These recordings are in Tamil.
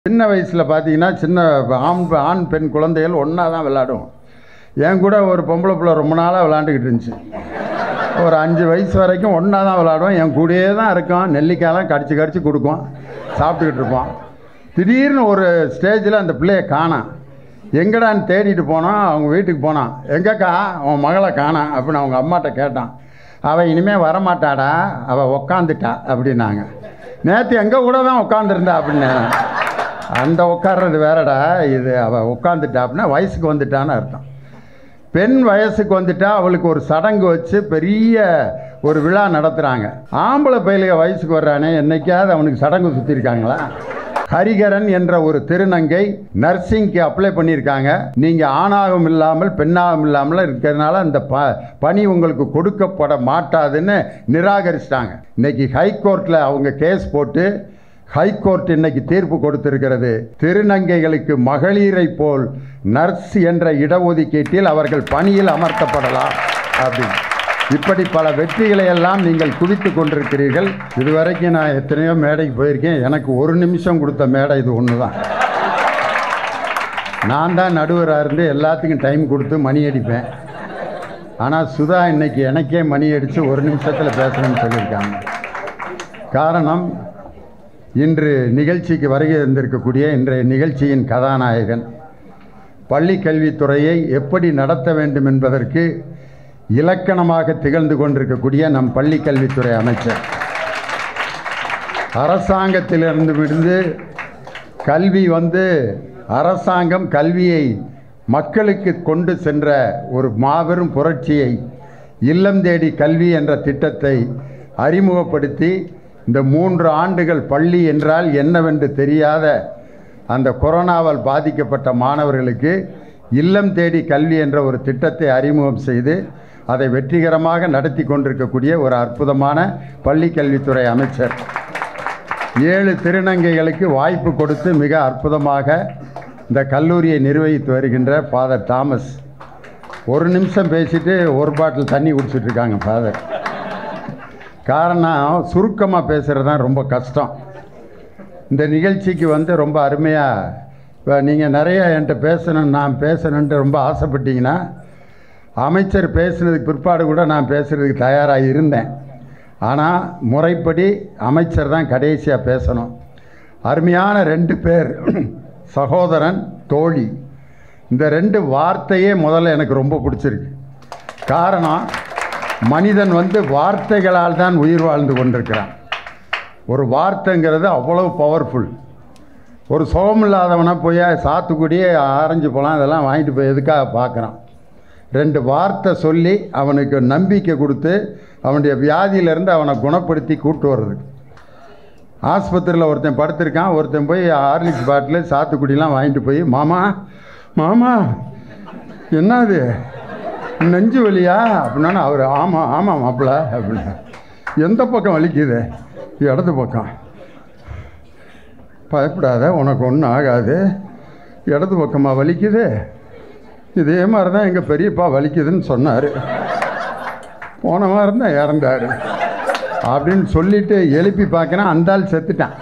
சின்ன வயசில் பார்த்தீங்கன்னா சின்ன ஆண் ஆண் பெண் குழந்தைகள் ஒன்றா தான் விளையாடும் என் கூட ஒரு பொம்பளை பிள்ளை ரொம்ப நாளாக விளாண்டுக்கிட்டு இருந்துச்சு ஒரு அஞ்சு வயசு வரைக்கும் ஒன்றா தான் விளாடுவோம் என் கூடயே தான் இருக்கும் நெல்லிக்காயெல்லாம் கடிச்சு கடிச்சு கொடுக்கும் சாப்பிட்டுக்கிட்டு இருப்போம் திடீர்னு ஒரு ஸ்டேஜில் அந்த பிள்ளைய காணாம் எங்கடான்னு தேடிட்டு போனோம் அவங்க வீட்டுக்கு போனான் எங்கக்கா அவன் மகளை காணாம் அப்படின்னு அவங்க அம்மாட்ட கேட்டான் அவள் இனிமேல் வரமாட்டாடா அவள் உக்காந்துட்டா அப்படின்னாங்க நேற்று எங்கள் கூட தான் உட்காந்துருந்தா அப்படின்னு அந்த உட்கார்றது வேறடா இது அவள் உட்காந்துட்டா அப்படின்னா வயசுக்கு வந்துட்டான்னு அர்த்தம் பெண் வயசுக்கு வந்துட்டா அவளுக்கு ஒரு சடங்கு வச்சு பெரிய ஒரு விழா நடத்துகிறாங்க ஆம்பளை பயிலுக வயசுக்கு வர்றானே என்னைக்காவது அவனுக்கு சடங்கு சுற்றிருக்காங்களா ஹரிகரன் என்ற ஒரு திருநங்கை நர்சிங்க்கு அப்ளை பண்ணியிருக்காங்க நீங்கள் ஆணாகவும் இல்லாமல் பெண்ணாகவும் இல்லாமல் இருக்கிறதுனால அந்த ப பணி உங்களுக்கு கொடுக்கப்பட மாட்டாதுன்னு நிராகரிச்சிட்டாங்க இன்னைக்கு ஹைகோர்ட்டில் அவங்க கேஸ் போட்டு ஹைகோர்ட் இன்னைக்கு தீர்ப்பு கொடுத்திருக்கிறது திருநங்கைகளுக்கு மகளிரை போல் நர்ஸ் என்ற இடஒதுக்கீட்டில் அவர்கள் பணியில் அமர்த்தப்படலாம் அப்படின்னு இப்படி பல வெற்றிகளை எல்லாம் நீங்கள் குவித்து கொண்டிருக்கிறீர்கள் இதுவரைக்கும் நான் எத்தனையோ மேடைக்கு போயிருக்கேன் எனக்கு ஒரு நிமிஷம் கொடுத்த மேடை இது ஒன்று தான் நான் தான் நடுவராக இருந்து எல்லாத்துக்கும் டைம் கொடுத்து மணி அடிப்பேன் ஆனால் சுதா இன்னைக்கு எனக்கே மணி அடித்து ஒரு நிமிஷத்தில் பேசணும்னு சொல்லியிருக்காங்க காரணம் இன்று நிகழ்ச்சிக்கு வருகை இருந்திருக்கக்கூடிய இன்றைய நிகழ்ச்சியின் கதாநாயகன் பள்ளி கல்வித்துறையை எப்படி நடத்த வேண்டும் என்பதற்கு இலக்கணமாக திகழ்ந்து கொண்டிருக்கக்கூடிய நம் பள்ளி கல்வித்துறை அமைச்சர் அரசாங்கத்திலிருந்து விழுந்து கல்வி வந்து அரசாங்கம் கல்வியை மக்களுக்கு கொண்டு சென்ற ஒரு மாபெரும் புரட்சியை இல்லம் தேடி கல்வி என்ற திட்டத்தை அறிமுகப்படுத்தி இந்த மூன்று ஆண்டுகள் பள்ளி என்றால் என்னவென்று தெரியாத அந்த கொரோனாவால் பாதிக்கப்பட்ட மாணவர்களுக்கு இல்லம் தேடி கல்வி என்ற ஒரு திட்டத்தை அறிமுகம் செய்து அதை வெற்றிகரமாக நடத்தி கொண்டிருக்கக்கூடிய ஒரு அற்புதமான பள்ளி கல்வித்துறை அமைச்சர் ஏழு திருநங்கைகளுக்கு வாய்ப்பு கொடுத்து மிக அற்புதமாக இந்த கல்லூரியை நிர்வகித்து வருகின்ற ஃபாதர் தாமஸ் ஒரு நிமிஷம் பேசிட்டு ஒரு பாட்டில் தண்ணி குடிச்சிட்டு இருக்காங்க ஃபாதர் காரணம் சுருக்கமாக பேசுகிறது தான் ரொம்ப கஷ்டம் இந்த நிகழ்ச்சிக்கு வந்து ரொம்ப அருமையாக இப்போ நீங்கள் நிறைய என்கிட்ட பேசணும் நான் பேசணுன்ட்டு ரொம்ப ஆசைப்பட்டீங்கன்னா அமைச்சர் பேசுனதுக்கு பிற்பாடு கூட நான் பேசுகிறதுக்கு தயாராக இருந்தேன் ஆனால் முறைப்படி அமைச்சர் தான் கடைசியாக பேசணும் அருமையான ரெண்டு பேர் சகோதரன் தோழி இந்த ரெண்டு வார்த்தையே முதல்ல எனக்கு ரொம்ப பிடிச்சிருக்கு காரணம் மனிதன் வந்து வார்த்தைகளால் தான் உயிர் வாழ்ந்து கொண்டிருக்கிறான் ஒரு வார்த்தைங்கிறது அவ்வளவு பவர்ஃபுல் ஒரு சுகமில்லாதவனை போய் சாத்துக்குடி ஆரஞ்சு பழம் இதெல்லாம் வாங்கிட்டு போய் எதுக்காக பார்க்குறான் ரெண்டு வார்த்தை சொல்லி அவனுக்கு நம்பிக்கை கொடுத்து அவனுடைய வியாதியிலேருந்து அவனை குணப்படுத்தி கூட்டு வர்றது ஆஸ்பத்திரியில் ஒருத்தன் படுத்திருக்கான் ஒருத்தன் போய் ஹார்லிக்ஸ் பாட்டில் சாத்துக்குடிலாம் வாங்கிட்டு போய் மாமா மாமா என்னது நெஞ்சு வலியா அப்படின்னா அவர் ஆமாம் ஆமாம் மாப்பிள்ள அப்படின்னா எந்த பக்கம் வலிக்குது இடது பக்கம் பயப்படாத உனக்கு ஒன்றும் ஆகாது இடது பக்கமாக வலிக்குது இதே மாதிரி தான் எங்கள் பெரியப்பா வலிக்குதுன்னு சொன்னார் போன மாதிரி தான் இறந்தார் அப்படின்னு சொல்லிட்டு எழுப்பி பார்க்குறேன் அந்த ஆள் செத்துட்டான்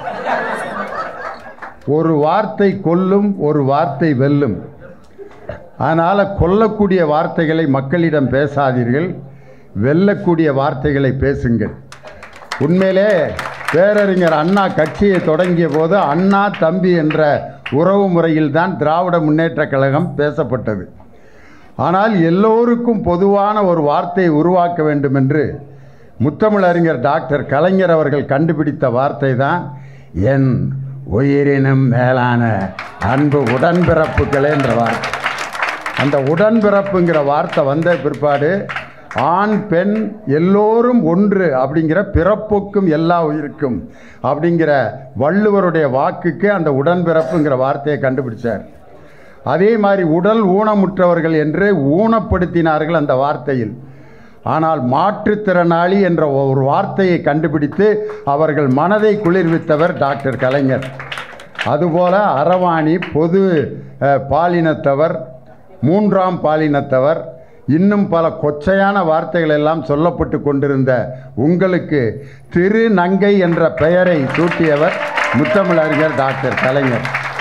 ஒரு வார்த்தை கொல்லும் ஒரு வார்த்தை வெல்லும் அதனால் கொல்லக்கூடிய வார்த்தைகளை மக்களிடம் பேசாதீர்கள் வெல்லக்கூடிய வார்த்தைகளை பேசுங்கள் உண்மையிலே பேரறிஞர் அண்ணா கட்சியை தொடங்கிய போது அண்ணா தம்பி என்ற உறவு முறையில் தான் திராவிட முன்னேற்றக் கழகம் பேசப்பட்டது ஆனால் எல்லோருக்கும் பொதுவான ஒரு வார்த்தையை உருவாக்க வேண்டும் என்று முத்தமிழறிஞர் டாக்டர் கலைஞர் அவர்கள் கண்டுபிடித்த வார்த்தை தான் என் உயிரினும் மேலான அன்பு உடன்பிறப்புகளே என்ற வார்த்தை அந்த உடன்பிறப்புங்கிற வார்த்தை வந்த பிற்பாடு ஆண் பெண் எல்லோரும் ஒன்று அப்படிங்கிற பிறப்புக்கும் எல்லா உயிருக்கும் அப்படிங்கிற வள்ளுவருடைய வாக்குக்கு அந்த உடன்பிறப்புங்கிற வார்த்தையை கண்டுபிடிச்சார் அதே மாதிரி உடல் ஊனமுற்றவர்கள் என்று ஊனப்படுத்தினார்கள் அந்த வார்த்தையில் ஆனால் மாற்றுத்திறனாளி என்ற ஒரு வார்த்தையை கண்டுபிடித்து அவர்கள் மனதை குளிர்வித்தவர் டாக்டர் கலைஞர் அதுபோல அரவாணி பொது அஹ், பாலினத்தவர் மூன்றாம் பாலினத்தவர் இன்னும் பல கொச்சையான வார்த்தைகள் எல்லாம் சொல்லப்பட்டு கொண்டிருந்த உங்களுக்கு திருநங்கை என்ற பெயரை சூட்டியவர் முத்தமிழறிஞர் டாக்டர் கலைஞர்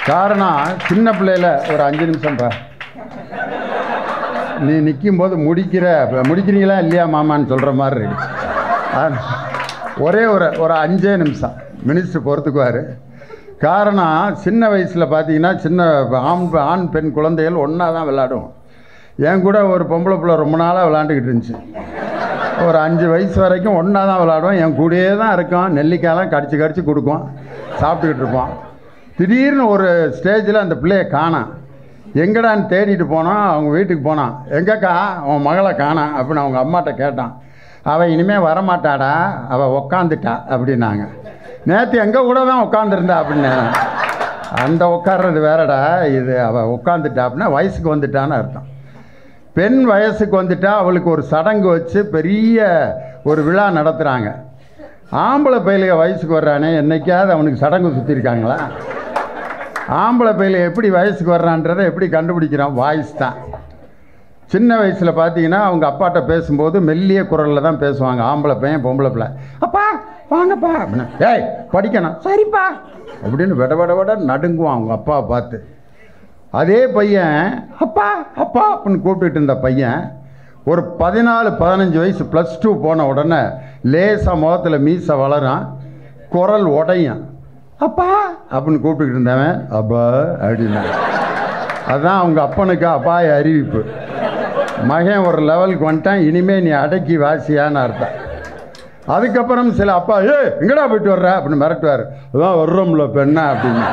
காரணம் சின்ன பிள்ளையில ஒரு அஞ்சு நிமிஷம் பா நீ நிற்கும் போது முடிக்கிற முடிக்கிறீங்களா இல்லையா மாமான்னு சொல்கிற மாதிரி இருக்கு ஆ, ஒரே ஒரு ஒரு அஞ்சே நிமிஷம் மினிஸ்டர் பொறுத்துக்குவார் காரணம் சின்ன வயசில் பார்த்தீங்கன்னா சின்ன ஆண் ஆண் பெண் குழந்தைகள் ஒன்றா தான் விளையாடும் என் கூட ஒரு பொம்பளை பிள்ளை ரொம்ப நாளாக விளாண்டுக்கிட்டு இருந்துச்சு ஒரு அஞ்சு வயசு வரைக்கும் ஒன்றா தான் விளாடுவோம் என் கூடயே தான் இருக்கோம் நெல்லிக்காயெல்லாம் கடிச்சு கடிச்சு கொடுக்கும் சாப்பிட்டுக்கிட்டு இருப்போம் திடீர்னு ஒரு ஸ்டேஜில் அந்த பிள்ளைய காணாம் எங்கடான்னு தேடிட்டு போனோம் அவங்க வீட்டுக்கு போனான் எங்கக்கா அவன் மகளை காணாம் அப்படின்னு அவங்க அம்மாட்ட கேட்டான் அவள் இனிமேல் வரமாட்டாடா அவள் உக்காந்துட்டா அப்படின்னாங்க நேற்று எங்கள் கூட தான் உட்காந்துருந்தா அப்படின்னு அந்த உட்கார்றது வேறடா இது அவள் உட்காந்துட்டா அப்படின்னா வயசுக்கு வந்துட்டான்னு அர்த்தம் பெண் வயசுக்கு வந்துட்டா அவளுக்கு ஒரு சடங்கு வச்சு பெரிய ஒரு விழா நடத்துகிறாங்க ஆம்பளை பயிலுக வயசுக்கு வர்றானே என்னைக்காவது அவனுக்கு சடங்கு சுற்றிருக்காங்களா ஆம்பளை பையில எப்படி வயசுக்கு வர்றான்றதை எப்படி கண்டுபிடிக்கிறான் வாய்ஸ் தான் சின்ன வயசில் பார்த்தீங்கன்னா அவங்க அப்பாட்ட பேசும்போது மெல்லிய குரலில் தான் பேசுவாங்க ஆம்பளை பையன் பொம்பளை பிள்ளை அப்பா வாங்கப்பா அப்படின்னு ஏய் படிக்கணும் சரிப்பா அப்படின்னு விட விட விட நடுங்குவான் அவங்க அப்பாவை பார்த்து அதே பையன் அப்பா அப்பா அப்படின்னு கூப்பிட்டுட்டு இருந்த பையன் ஒரு பதினாலு பதினஞ்சு வயசு ப்ளஸ் டூ போன உடனே லேசாக முகத்தில் மீசை வளரும் குரல் உடையும் அப்பா அப்படின்னு கூப்பிட்டுக்கிட்டு இருந்தவன் அப்பா அப்படின்னா அதுதான் அவங்க அப்பனுக்கு அப்பாய அறிவிப்பு மகன் ஒரு லெவலுக்கு வந்துட்டான் இனிமே நீ அடக்கி வாசியான்னு அர்த்தம் அதுக்கப்புறம் சில அப்பா ஏ எங்கடா போயிட்டு வர்ற அப்படின்னு மிரட்டுவார் அதான் வர்றோம்ல பெண்ணா அப்படின்னு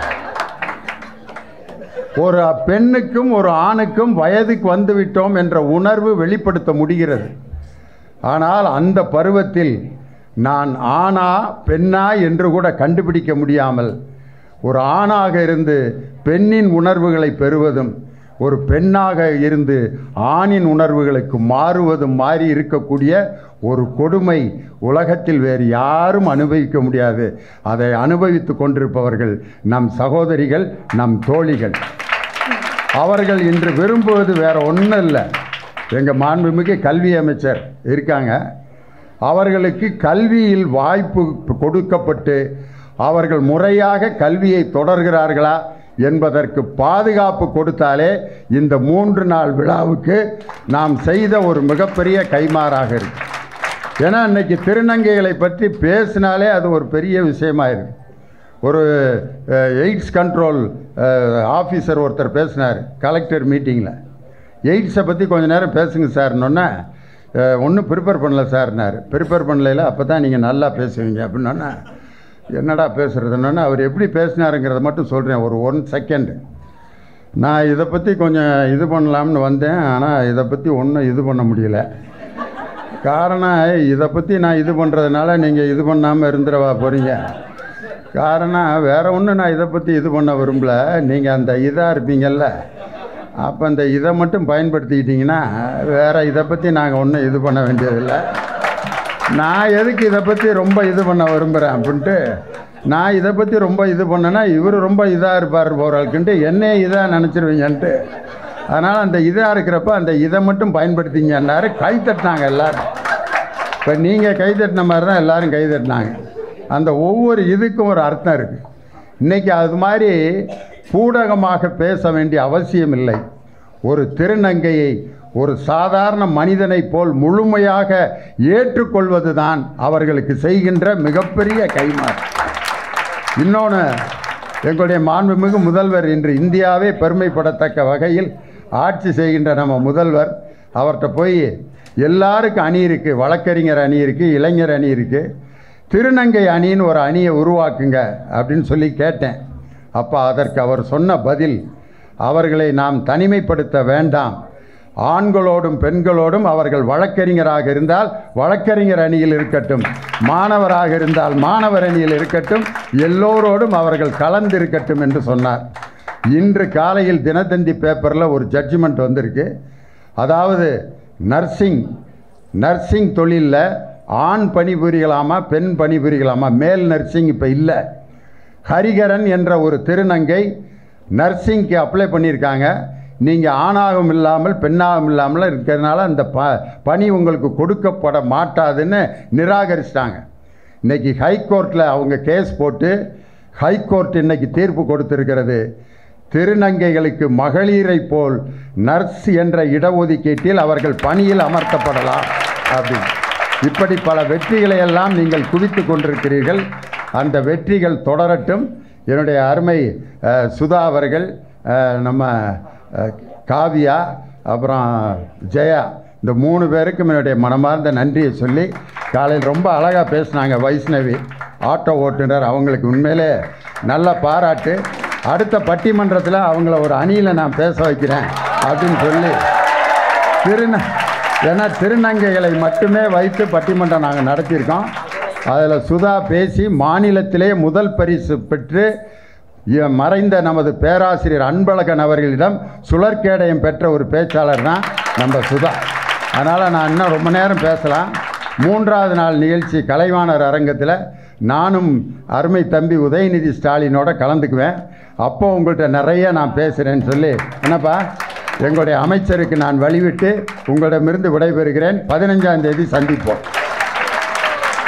ஒரு பெண்ணுக்கும் ஒரு ஆணுக்கும் வயதுக்கு வந்து விட்டோம் என்ற உணர்வு வெளிப்படுத்த முடிகிறது ஆனால் அந்த பருவத்தில் நான் ஆணா பெண்ணா என்று கூட கண்டுபிடிக்க முடியாமல் ஒரு ஆணாக இருந்து பெண்ணின் உணர்வுகளை பெறுவதும் ஒரு பெண்ணாக இருந்து ஆணின் உணர்வுகளுக்கு மாறுவதும் மாறி இருக்கக்கூடிய ஒரு கொடுமை உலகத்தில் வேறு யாரும் அனுபவிக்க முடியாது அதை அனுபவித்து கொண்டிருப்பவர்கள் நம் சகோதரிகள் நம் தோழிகள் அவர்கள் இன்று விரும்புவது வேற ஒன்றும் இல்லை எங்கள் மாண்புமிகு கல்வி அமைச்சர் இருக்காங்க அவர்களுக்கு கல்வியில் வாய்ப்பு கொடுக்கப்பட்டு அவர்கள் முறையாக கல்வியை தொடர்கிறார்களா என்பதற்கு பாதுகாப்பு கொடுத்தாலே இந்த மூன்று நாள் விழாவுக்கு நாம் செய்த ஒரு மிகப்பெரிய கைமாறாக இருக்கு ஏன்னா இன்னைக்கு திருநங்கைகளை பற்றி பேசினாலே அது ஒரு பெரிய விஷயமா இருக்கு ஒரு எய்ட்ஸ் கண்ட்ரோல் ஆஃபீஸர் ஒருத்தர் பேசினார் கலெக்டர் மீட்டிங்கில் எய்ட்ஸை பற்றி கொஞ்ச நேரம் பேசுங்க சார்னொன்னே ஒன்றும் ப்ரிப்பேர் பண்ணல சார்னார் ப்ரிப்பேர் பண்ணலைல அப்போ தான் நீங்கள் நல்லா பேசுவீங்க அப்படின்னோன்னே என்னடா பேசுகிறதுன்னு அவர் எப்படி பேசினாருங்கிறத மட்டும் சொல்கிறேன் ஒரு ஒன் செகண்டு நான் இதை பற்றி கொஞ்சம் இது பண்ணலாம்னு வந்தேன் ஆனால் இதை பற்றி ஒன்றும் இது பண்ண முடியல காரணம் இதை பற்றி நான் இது பண்ணுறதுனால நீங்கள் இது பண்ணாமல் இருந்துடவா போகிறீங்க காரணம் வேற ஒன்றும் நான் இதை பற்றி இது பண்ண விரும்பல நீங்கள் அந்த இதாக இருப்பீங்கல்ல அப்போ அந்த இதை மட்டும் பயன்படுத்திக்கிட்டிங்கன்னா வேற இதை பற்றி நாங்கள் ஒன்றும் இது பண்ண வேண்டியதில்லை நான் எதுக்கு இதை பற்றி ரொம்ப இது பண்ண விரும்புகிறேன் அப்படின்ட்டு நான் இதை பற்றி ரொம்ப இது பண்ணேன்னா இவர் ரொம்ப இதாக இருப்பார் போகிறாளுக்குன்ட்டு என்னையே இதாக நினச்சிருவீங்கன்ட்டு அதனால் அந்த இதாக இருக்கிறப்ப அந்த இதை மட்டும் பயன்படுத்திங்கன்னாரு கை தட்டினாங்க எல்லாரும் இப்போ நீங்கள் கை தட்டின மாதிரி தான் எல்லாரும் கை தட்டினாங்க அந்த ஒவ்வொரு இதுக்கும் ஒரு அர்த்தம் இருக்குது இன்றைக்கி அது மாதிரி பூடகமாக பேச வேண்டிய அவசியம் இல்லை ஒரு திருநங்கையை ஒரு சாதாரண மனிதனைப் போல் முழுமையாக ஏற்றுக்கொள்வது தான் அவர்களுக்கு செய்கின்ற மிகப்பெரிய கைமாறு இன்னொன்று எங்களுடைய மாண்புமிகு முதல்வர் இன்று இந்தியாவே பெருமைப்படத்தக்க வகையில் ஆட்சி செய்கின்ற நம்ம முதல்வர் அவர்கிட்ட போய் எல்லாருக்கும் அணி இருக்குது வழக்கறிஞர் அணி இருக்குது இளைஞர் அணி இருக்குது திருநங்கை அணின்னு ஒரு அணியை உருவாக்குங்க அப்படின்னு சொல்லி கேட்டேன் அப்போ அதற்கு அவர் சொன்ன பதில் அவர்களை நாம் தனிமைப்படுத்த வேண்டாம் ஆண்களோடும் பெண்களோடும் அவர்கள் வழக்கறிஞராக இருந்தால் வழக்கறிஞர் அணியில் இருக்கட்டும் மாணவராக இருந்தால் மாணவர் அணியில் இருக்கட்டும் எல்லோரோடும் அவர்கள் கலந்து இருக்கட்டும் என்று சொன்னார் இன்று காலையில் தினத்தந்தி பேப்பரில் ஒரு ஜட்ஜ்மெண்ட் வந்திருக்கு அதாவது நர்சிங் நர்சிங் தொழிலில் ஆண் பணிபுரியலாமா பெண் பணிபுரியலாமா மேல் நர்சிங் இப்போ இல்லை ஹரிகரன் என்ற ஒரு திருநங்கை நர்சிங்க்கு அப்ளை பண்ணியிருக்காங்க நீங்கள் ஆணாகவும் இல்லாமல் பெண்ணாகவும் இல்லாமல் இருக்கிறதுனால அந்த ப பணி உங்களுக்கு கொடுக்கப்பட மாட்டாதுன்னு நிராகரிச்சிட்டாங்க இன்றைக்கி ஹைகோர்ட்டில் அவங்க கேஸ் போட்டு ஹைகோர்ட் இன்னைக்கு தீர்ப்பு கொடுத்திருக்கிறது திருநங்கைகளுக்கு மகளிரை போல் நர்ஸ் என்ற இடஒதுக்கீட்டில் அவர்கள் பணியில் அமர்த்தப்படலாம் அப்படின்னு இப்படி பல வெற்றிகளை எல்லாம் நீங்கள் குவித்து கொண்டிருக்கிறீர்கள் அந்த வெற்றிகள் தொடரட்டும் என்னுடைய அருமை அஹ், சுதா அவர்கள் அஹ், நம்ம அஹ், காவியா அப்புறம் ஜெயா இந்த மூணு பேருக்கும் என்னுடைய மனமார்ந்த நன்றியை சொல்லி காலையில் ரொம்ப அழகாக பேசினாங்க வைஷ்ணவி ஆட்டோ ஓட்டுநர் அவங்களுக்கு உண்மையிலே நல்ல பாராட்டு அடுத்த பட்டிமன்றத்தில் அவங்கள ஒரு அணியில் நான் பேச வைக்கிறேன் அப்படின்னு சொல்லி திருந ஏன்னா திருநங்கைகளை மட்டுமே வைத்து பட்டிமன்றம் நாங்கள் நடத்தியிருக்கோம் அதில் சுதா பேசி மாநிலத்திலே முதல் பரிசு பெற்று இ- மறைந்த நமது பேராசிரியர் அன்பழகன் அவர்களிடம் சுழற்கேடயம் பெற்ற ஒரு பேச்சாளர் தான் நம்ம சுதா அதனால் நான் இன்னும் ரொம்ப நேரம் பேசலாம் மூன்றாவது நாள் நிகழ்ச்சி கலைவாணர் அரங்கத்தில் நானும் அருமை தம்பி உதயநிதி ஸ்டாலினோட கலந்துக்குவேன் அப்போ உங்கள்கிட்ட நிறைய நான் பேசுகிறேன்னு சொல்லி என்னப்பா எங்களுடைய அமைச்சருக்கு நான் வழிவிட்டு உங்களிடமிருந்து விடைபெறுகிறேன் பதினஞ்சாம் தேதி சந்திப்போம்